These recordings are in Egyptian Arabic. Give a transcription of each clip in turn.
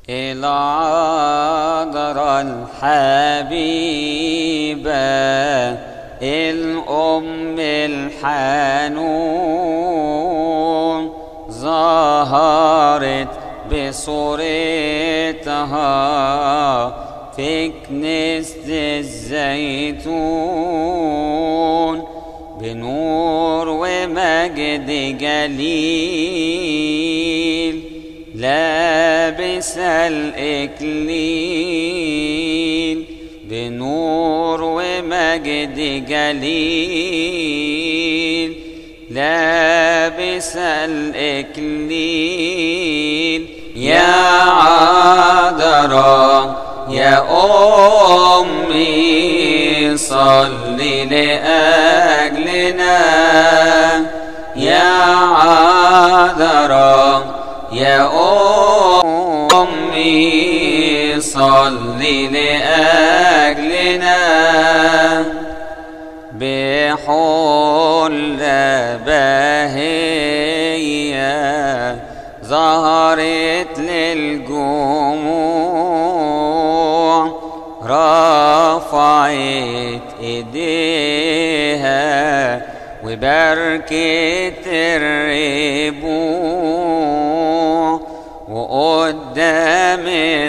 العذراء الحبيبة الأم الحنون ظهرت بصورتها في كنيسة الزيتون بنور ومجد جليل لابس الإكليل بنور ومجد جليل لابس الإكليل يا عذراء يا أمي صلي لأجلنا يا عذراء يا أمي صلي لأجلنا بحل بهية ظهرت للجموع رفعت ايديها وبركت الربوع وقدام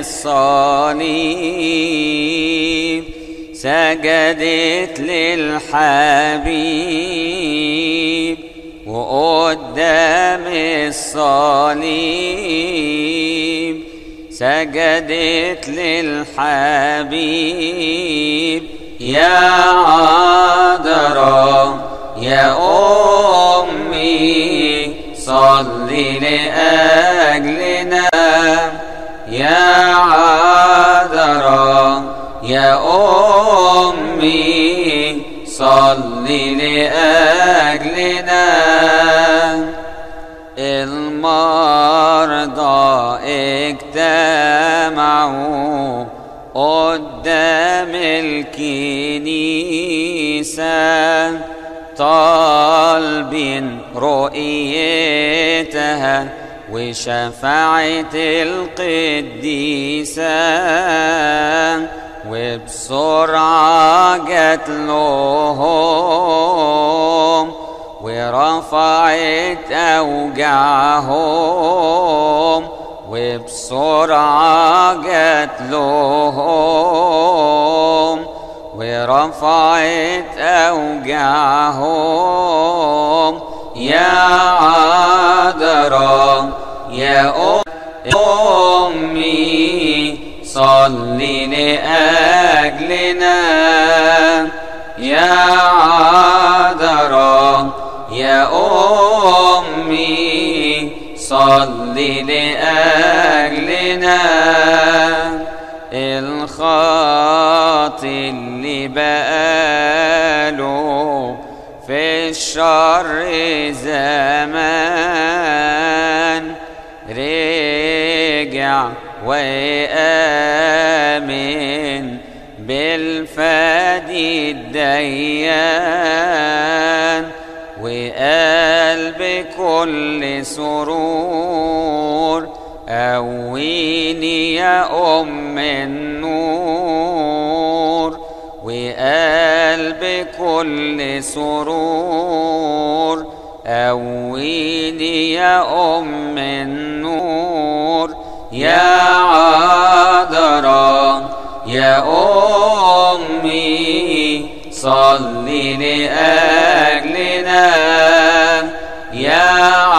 الصليب سجدت للحبيب وقدام الصليب سجدت للحبيب يا عذراء يا أمي صلي لأجلنا يا عذراء يا أمي صلي لأجلنا المرضى اجتمعوا قدام الكنيسة طالبين رؤيتها وشفاعة القديسة وبسرعة جت لهم ورفعت أوجاعهم وبسرعة جت لهم ورفعت أوجاعهم يا عذراء يا أمي صلي لأجلنا يا عذراء يا أمي صلي لأجلنا الخاطي اللي بقاله في الشر زمان رجع وآمن بالفادي الديان وقال بكل سرور قويني يا أم النور وقال بكل سرور قويني يا أم النور يا عذراء يا أمي صلي لأجلنا يا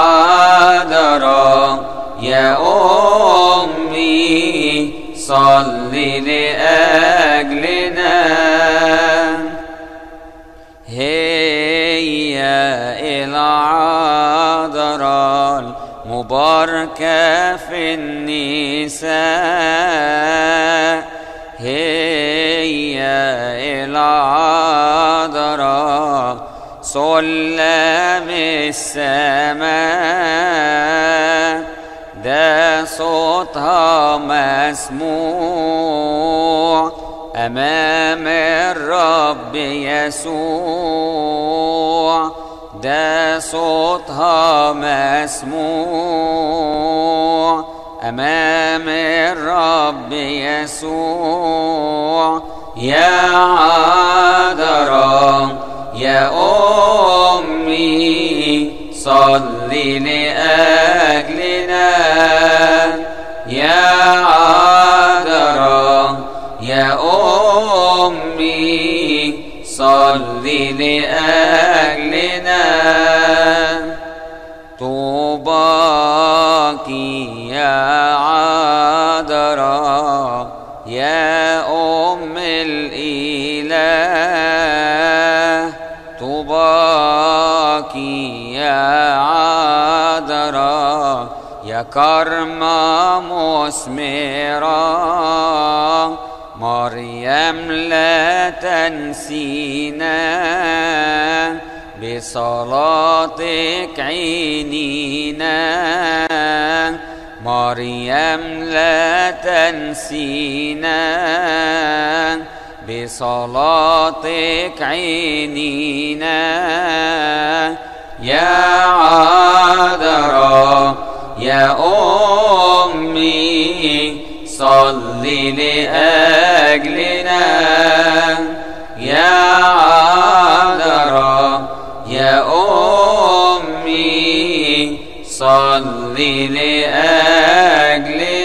عذراء يا أمي صلي لأجلنا هي العذراء المباركة في النساء هي العذراء سلم السماء ده صوتها مسموع أمام الرب يسوع ده صوتها مسموع أمام الرب يسوع يا عذراء يا أمي صلي لأجلنا يا عذراء يا أمي صلي لأجلنا طوباك يا عذراء يا أم الإله طوباك يا عذراء يا كرمة مثمرة مريم لا تنسينا بصلاتك عينينا مريم لا تنسينا بصلاتك عينينا يا عذراء يا أمي صلي لأجلنا يا عذراء يا أمي صلي لأجلنا